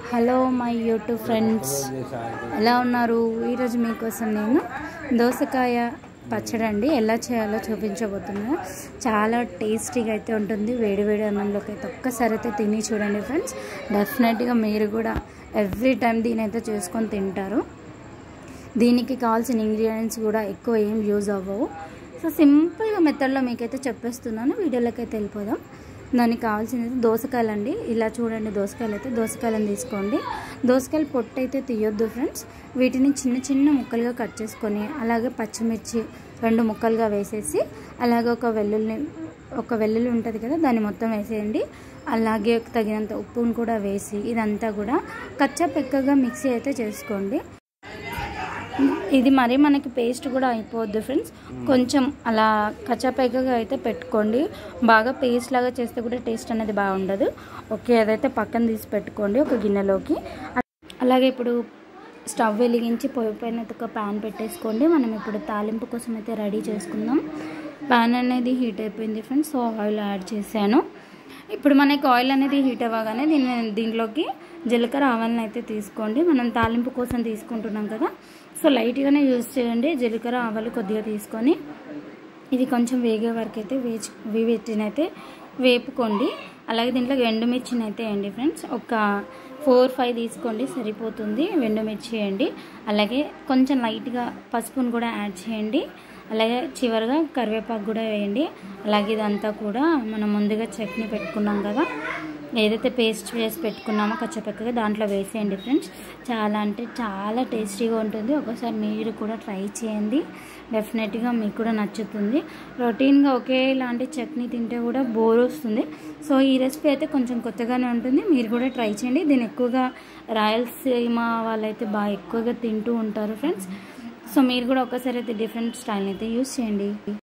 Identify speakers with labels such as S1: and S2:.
S1: hello my YouTube friends ఎలా ఉన్నారు ఈరోజు మీకోసం నేను దోసకాయ పచ్చడి అండి ఎలా చేయాలో చూపించబోతున్నాను చాలా టేస్టీగా అయితే ఉంటుంది వేడి వేడి అన్నంలోకి అయితే ఒక్కసారి అయితే తిని చూడండి ఫ్రెండ్స్ డెఫినెట్గా మీరు కూడా ఎవ్రీ టైం దీని అయితే చేసుకొని తింటారు దీనికి కావాల్సిన ఇంగ్రీడియంట్స్ కూడా ఎక్కువ ఏం యూజ్ అవ్వవు సో సింపుల్గా మెథడ్లో మీకైతే చెప్పేస్తున్నాను వీడియోలోకి అయితే వెళ్ళిపోదాం దానికి కావాల్సినది దోసకాయలు అండి ఇలా చూడండి దోసకాయలు అయితే దోసకాయలను తీసుకోండి దోసకాయలు పొట్టు అయితే తీయొద్దు ఫ్రెండ్స్ వీటిని చిన్న చిన్న ముక్కలుగా కట్ చేసుకొని అలాగే పచ్చిమిర్చి రెండు ముక్కలుగా వేసేసి అలాగే ఒక వెల్లుల్లి ఒక వెల్లుల్లి ఉంటుంది కదా దాన్ని మొత్తం వేసేయండి అలాగే తగినంత ఉప్పును కూడా వేసి ఇదంతా కూడా కచ్చా పెక్కగా మిక్సీ అయితే చేసుకోండి ఇది మరీ మనకి పేస్ట్ కూడా అయిపోద్ది ఫ్రెండ్స్ కొంచెం అలా కచ్చాపైకగా అయితే పెట్టుకోండి బాగా పేస్ట్ లాగా చేస్తే కూడా టేస్ట్ అనేది బాగుండదు ఓకే అదైతే పక్కన తీసి పెట్టుకోండి ఒక గిన్నెలోకి అలాగే ఇప్పుడు స్టవ్ వెలిగించి పొయ్యి పైన ఒక ప్యాన్ పెట్టేసుకోండి మనం ఇప్పుడు తాలింపు కోసం అయితే రెడీ చేసుకుందాం ప్యాన్ అనేది హీట్ అయిపోయింది ఫ్రెండ్స్ సో ఆయిల్ యాడ్ చేశాను ఇప్పుడు మనకి ఆయిల్ అనేది హీట్ అవ్వగానే దీన్ని దీంట్లోకి జీలకర్ర ఆవాలను అయితే తీసుకోండి మనం తాలింపు కోసం తీసుకుంటున్నాం కదా సో లైట్గానే యూజ్ చేయండి జీలకర్ర ఆవాలు కొద్దిగా తీసుకొని ఇది కొంచెం వేగే వరకు అయితే వేచి వీటినైతే వేపుకోండి అలాగే దీంట్లో ఎండుమిర్చిని అయితే వేయండి ఫ్రెండ్స్ ఒక ఫోర్ ఫైవ్ తీసుకోండి సరిపోతుంది ఎండుమిర్చి వేయండి అలాగే కొంచెం లైట్గా పసుపును కూడా యాడ్ చేయండి అలాగే చివరిగా కరివేపాకు కూడా వేయండి అలాగే ఇదంతా కూడా మనం ముందుగా చట్నీ పెట్టుకున్నాం కదా ఏదైతే పేస్ట్ చేసి పెట్టుకున్నామో కచ్చపక్కగా దాంట్లో వేసేయండి ఫ్రెండ్స్ చాలా అంటే చాలా టేస్టీగా ఉంటుంది ఒకసారి మీరు కూడా ట్రై చేయండి డెఫినెట్గా మీకు కూడా నచ్చుతుంది రొటీన్గా ఒకే ఇలాంటి చట్నీ తింటే కూడా బోర్ వస్తుంది సో ఈ రెసిపీ అయితే కొంచెం కొత్తగానే ఉంటుంది మీరు కూడా ట్రై చేయండి దీన్ని ఎక్కువగా రాయలసీమ వాళ్ళైతే బాగా ఎక్కువగా తింటూ ఉంటారు ఫ్రెండ్స్ సో మీరు కూడా ఒకసారి అయితే డిఫరెంట్ స్టైల్ అయితే యూస్ చేయండి